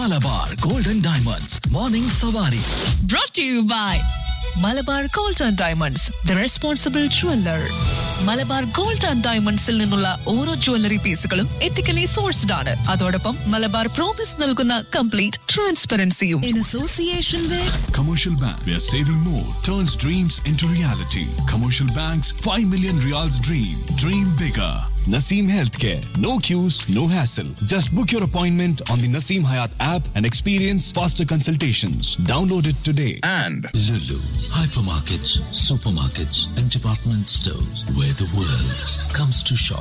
Malabar golden diamonds morning സവാരി brought to you by Malabar gold and diamonds the responsible jeweller Malabar gold and ഡയമണ്ട്സിൽ നിന്നുള്ള ഓരോ jewellery പീസുകളും ethically sourced ആണ് അതോടൊപ്പം മലബാർ പ്രോമിസ് നൽകുന്ന കംപ്ലീറ്റ് ട്രാൻസ്പെറൻസിയും in association with Commercial Bank, where saving more turns dreams into reality. Commercial Bank's 5 million reals dream. Dream bigger. Naseem Healthcare. No queues, no hassle. Just book your appointment on the Naseem Hayat app and experience faster consultations. Download it today. and Lulu, hypermarkets, supermarkets, and department stores where the world comes to shop.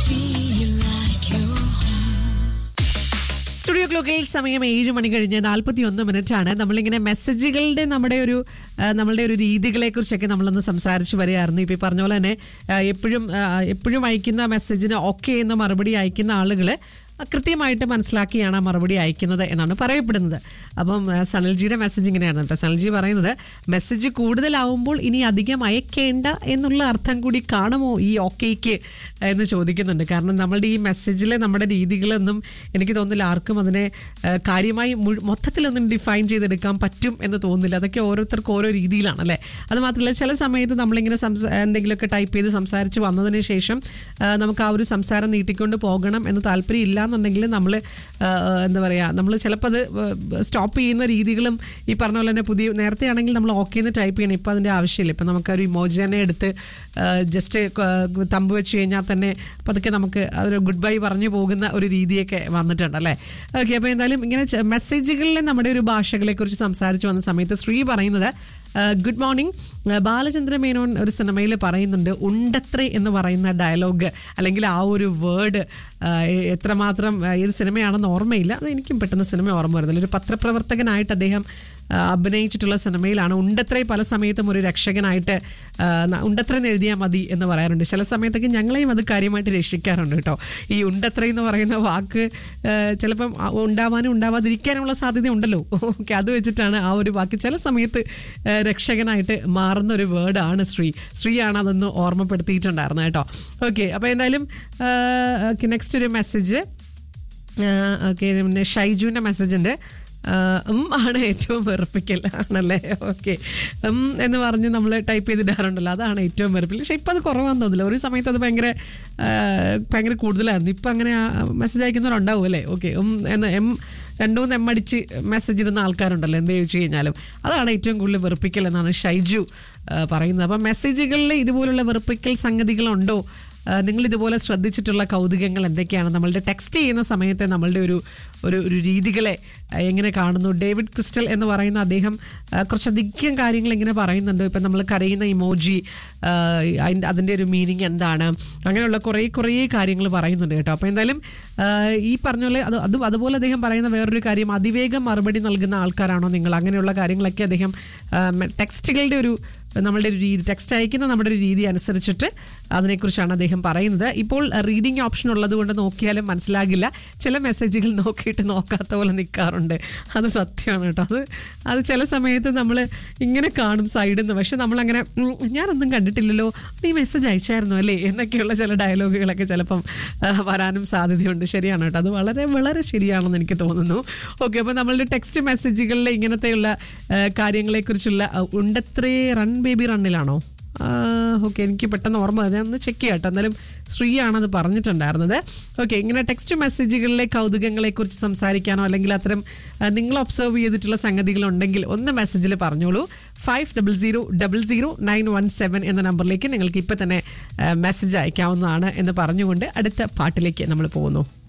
Studio ക്ലോക്കിൽ സമയം ഏഴ് മണി കഴിഞ്ഞ് നാൽപ്പത്തി ഒന്ന് minute ആണ് നമ്മളിങ്ങനെ മെസ്സേജുകളുടെ നമ്മുടെ ഒരു ആ, നമ്മളുടെ ഒരു രീതികളെ കുറിച്ചൊക്കെ നമ്മളൊന്ന് സംസാരിച്ച് വരികയായിരുന്നു ഇപ്പം ഈ പറഞ്ഞ പോലെ തന്നെ ആ, എപ്പോഴും ആ, എപ്പോഴും അയക്കുന്ന മെസ്സേജിന് ഓക്കെ എന്ന മറുപടി അയക്കുന്ന ആളുകൾ കൃത്യമായിട്ട് മനസ്സിലാക്കിയാണ് ആ മറുപടി അയക്കുന്നത് എന്നാണ് പറയപ്പെടുന്നത് അപ്പം ആ, സനൽജിയുടെ മെസ്സേജ് ഇങ്ങനെയാണ് കേട്ടോ സനൽജി പറയുന്നത് മെസ്സേജ് കൂടുതലാവുമ്പോൾ ഇനി അധികം അയക്കേണ്ട എന്നുള്ള അർത്ഥം കൂടി കാണുമോ ഈ ഓക്കേക്ക് എന്ന് ചോദിക്കുന്നുണ്ട് കാരണം നമ്മളുടെ ഈ മെസ്സേജിലെ നമ്മുടെ രീതികളൊന്നും എനിക്ക് തോന്നുന്നില്ല ആർക്കും അതിനെ ആ, കാര്യമായി മുഴു- മൊത്തത്തിലൊന്നും ഡിഫൈൻ ചെയ്തെടുക്കാൻ പറ്റും എന്ന് തോന്നുന്നില്ല അതൊക്കെ ഓരോരുത്തർക്കും ഓരോ രീതിയിലാണ് അല്ലേ അത് മാത്രമല്ല ചില സമയത്ത് നമ്മളിങ്ങനെ സംസാ എന്തെങ്കിലുമൊക്കെ ടൈപ്പ് ചെയ്ത് സംസാരിച്ച് വന്നതിന് ശേഷം ആ, നമുക്ക് ആ ഒരു സംസാരം നീട്ടിക്കൊണ്ട് പോകണം എന്ന് താല്പര്യം ഇല്ല എന്നുണ്ടെങ്കിൽ നമ്മൾ എന്താ പറയുക നമ്മൾ ചിലപ്പോൾ അത് സ്റ്റോപ്പ് ചെയ്യുന്ന രീതികളും ഈ പറഞ്ഞ പോലെ തന്നെ പുതിയ നേരത്തെ ആണെങ്കിൽ നമ്മൾ ഓക്കെ എന്ന് ടൈപ്പ് ചെയ്യണം ഇപ്പം അതിൻ്റെ ആവശ്യമില്ല ഇപ്പം നമുക്കൊരു ഇമോജിനെ എടുത്ത് ജസ്റ്റ് തമ്പ് വെച്ച് കഴിഞ്ഞാൽ തന്നെ പതുക്കെ നമുക്ക് അതൊരു ഗുഡ് ബൈ പറഞ്ഞു പോകുന്ന ഒരു രീതിയൊക്കെ വന്നിട്ടുണ്ട് അല്ലേ ഓക്കെ അപ്പോൾ എന്തായാലും ഇങ്ങനെ ചെ- മെസ്സേജുകളിൽ നമ്മുടെ ഒരു ഭാഷകളെക്കുറിച്ച് സംസാരിച്ച് വന്ന സമയത്ത് ശ്രീ പറയുന്നത് ഗുഡ് മോർണിംഗ് ബാലചന്ദ്ര മേനോൻ ഒരു സിനിമയിൽ പറയുന്നുണ്ട് ഉണ്ടത്രേ എന്ന് പറയുന്ന ഡയലോഗ് അല്ലെങ്കിൽ ആ ഒരു വേർഡ് എത്രമാത്രം ആ, ഏത് സിനിമയാണെന്ന് ഓർമ്മയില്ല അത് എനിക്കും പെട്ടെന്ന് സിനിമ ഓർമ്മ വരുന്നില്ല ഒരു പത്രപ്രവർത്തകനായിട്ട് അദ്ദേഹം ആ, അഭിനയിച്ചിട്ടുള്ള സിനിമയിലാണ് ഉണ്ടത്രേ പല സമയത്തും ഒരു രക്ഷകനായിട്ട് ആ, ന- ഉണ്ടത്രേ എന്ന് എഴുതിയാൽ മതി എന്ന് പറയാറുണ്ട് ചില സമയത്തൊക്കെ ഞങ്ങളെയും അത് കാര്യമായിട്ട് രക്ഷിക്കാറുണ്ട് കേട്ടോ ഈ ഉണ്ടത്രേ എന്ന് പറയുന്ന വാക്ക് ആ, ചിലപ്പം ആ, ഉണ്ടാവാനും ഉണ്ടാവാതിരിക്കാനുള്ള സാധ്യത ഉണ്ടല്ലോ ഓക്കെ അത് വെച്ചിട്ടാണ് ആ ഒരു വാക്ക് ചില സമയത്ത് ആ, രക്ഷകനായിട്ട് മാറുന്ന ഒരു വേർഡാണ് ശ്രീ ശ്രീയാണ് അതൊന്ന് ഓർമ്മപ്പെടുത്തിയിട്ടുണ്ടായിരുന്നത് കേട്ടോ ഓക്കെ അപ്പോൾ എന്തായാലും ഓക്കെ നെക്സ്റ്റ് ഒരു മെസ്സേജ് ഓക്കെ പിന്നെ ഷൈജുവിൻ്റെ മെസ്സേജ് ഉണ്ട് ആ, ഉം ആണ് ഏറ്റവും വെറുപ്പിക്കൽ ആണല്ലേ ഓക്കെ ഉം എന്ന് പറഞ്ഞ് നമ്മൾ ടൈപ്പ് ചെയ്തിടാറുണ്ടല്ലോ അതാണ് ഏറ്റവും വെറുപ്പിക്കൽ പക്ഷേ ഇപ്പം അത് കുറവാന്ന് തോന്നില്ല ഒരു സമയത്ത് അത് ഭയങ്കര ആ, ഭയങ്കര കൂടുതലായിരുന്നു ഇപ്പം അങ്ങനെ മെസ്സേജ് അയക്കുന്നവരുണ്ടാവും അല്ലേ ഓക്കെ ഉം എന്ന് എം രണ്ടു മൂന്ന് എം അടിച്ച് മെസ്സേജ് ഇടുന്ന ആൾക്കാരുണ്ടല്ലോ എന്ത് ചോദിച്ചു കഴിഞ്ഞാലും അതാണ് ഏറ്റവും കൂടുതൽ വെറുപ്പിക്കൽ എന്നാണ് ഷൈജു ആ, പറയുന്നത് അപ്പം മെസ്സേജുകളിൽ ഇതുപോലുള്ള വെറുപ്പിക്കൽ സംഗതികളുണ്ടോ ആ, നിങ്ങൾ ഇതുപോലെ ശ്രദ്ധിച്ചിട്ടുള്ള കൗതുകങ്ങൾ എന്തൊക്കെയാണ് നമ്മളുടെ ടെക്സ്റ്റ് ചെയ്യുന്ന സമയത്തെ നമ്മളുടെ ഒരു ഒരു ഒരു രീതികളെ ആ, എങ്ങനെ കാണുന്നു ഡേവിഡ് ക്രിസ്റ്റൽ എന്ന് പറയുന്ന അദ്ദേഹം ആ, കുറച്ചധികം കാര്യങ്ങൾ ഇങ്ങനെ പറയുന്നുണ്ട് ഇപ്പം നമ്മൾ കരയുന്ന ഇമോജി അതിൻ്റെ അതിൻ്റെ ഒരു മീനിങ് എന്താണ് അങ്ങനെയുള്ള കുറേ കുറേ കാര്യങ്ങൾ പറയുന്നുണ്ട് കേട്ടോ അപ്പോൾ എന്തായാലും ആ, ഈ പറഞ്ഞ പോലെ അത് അത് അതുപോലെ അദ്ദേഹം പറയുന്ന വേറൊരു കാര്യം അതിവേഗം മറുപടി നൽകുന്ന ആൾക്കാരാണോ നിങ്ങൾ അങ്ങനെയുള്ള കാര്യങ്ങളൊക്കെ അദ്ദേഹം ടെക്സ്റ്റുകളുടെ ഒരു നമ്മളുടെ ഒരു രീതി ടെക്സ്റ്റ് അയക്കുന്ന നമ്മുടെ ഒരു രീതി അനുസരിച്ചിട്ട് അതിനെക്കുറിച്ചാണ് അദ്ദേഹം പറയുന്നത് ഇപ്പോൾ റീഡിംഗ് ഓപ്ഷൻ ഉള്ളത് കൊണ്ട് നോക്കിയാലും മനസ്സിലാകില്ല ചില മെസ്സേജുകൾ നോക്കിയിട്ട് നോക്കാത്ത പോലെ നിൽക്കാറുണ്ട് അത് സത്യമാണ് കേട്ടോ അത് അത് ചില സമയത്ത് നമ്മൾ ഇങ്ങനെ കാണും സൈഡിൽ നിന്ന് പക്ഷെ നമ്മളങ്ങനെ "ഉം, ഞാനൊന്നും കണ്ടിട്ടില്ലല്ലോ നീ മെസ്സേജ് അയച്ചായിരുന്നു അല്ലേ എന്നൊക്കെയുള്ള ചില ഡയലോഗുകളൊക്കെ ചിലപ്പം ആ, വരാനും സാധ്യതയുണ്ട് ശരിയാണ് കേട്ടോ അത് വളരെ വളരെ ശരിയാണെന്ന് എനിക്ക് തോന്നുന്നു ഓക്കെ അപ്പോൾ നമ്മളുടെ ടെക്സ്റ്റ് മെസ്സേജുകളിൽ ഇങ്ങനത്തെയുള്ള ആ, കാര്യങ്ങളെക്കുറിച്ചുള്ള ആ, ഉണ്ടത്രേ റൺ ബേബി റണ്ണിലാണോ ഓക്കെ എനിക്ക് പെട്ടെന്ന് ഓർമ്മ ഞാൻ ഒന്ന് ചെക്ക് ചെയ്യാം കേട്ടോ എന്നാലും ശ്രീയാണത് പറഞ്ഞിട്ടുണ്ടായിരുന്നത് ഓക്കെ ഇങ്ങനെ ടെക്സ്റ്റ് മെസ്സേജുകളിലെ കൗതുകങ്ങളെക്കുറിച്ച് സംസാരിക്കാനോ അല്ലെങ്കിൽ അത്തരം ആ, നിങ്ങൾ ഒബ്സർവ് ചെയ്തിട്ടുള്ള സംഗതികളുണ്ടെങ്കിൽ ഒന്ന് മെസ്സേജിൽ പറഞ്ഞോളൂ five double zero double zero nine one seven എന്ന നമ്പറിലേക്ക് നിങ്ങൾക്ക് ഇപ്പം തന്നെ മെസ്സേജ് അയക്കാവുന്നതാണ് എന്ന് പറഞ്ഞുകൊണ്ട് അടുത്ത പാട്ടിലേക്ക് നമ്മൾ പോകുന്നു